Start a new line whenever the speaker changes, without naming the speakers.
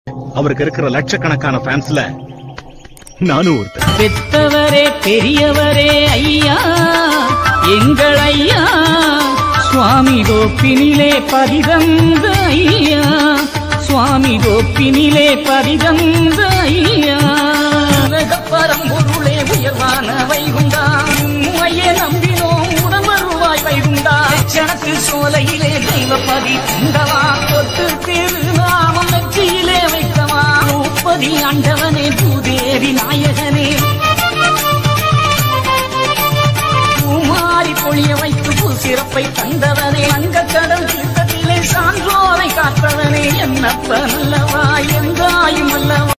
அவருக்கு இருக்கிற லட்சக்கணக்கான ஃபேன்ஸ்ல நானும் ஒருத்தன்
பெத்தவரே பெரியவரே ஐயா எங்கள் ஐயா சுவாமி கோப்பினிலே பதிதந்த ஐயா சுவாமி கோப்பினிலே பதிதந்த ஐயா பரம்பொருளே உயர்வான வைகுண்டா உம்மையே நம்பினோம் உடன் வருவாய் வைகுண்டா லட்சணத்து சோலையிலே தெய்வப்பதி உண்டவா தொட்டு திருநாமம் நெற்றியிலே வைக்கவா உப்பதி ஆண்டவனே பூதேவி நாயகனே பூமாரி பொழிய வைத்து பூசிறப்பை தந்தவனே அங்க கடல் தீர்த்தத்திலே சான்றோரை காத்தவனே என்னப்ப நல்லவா எங்க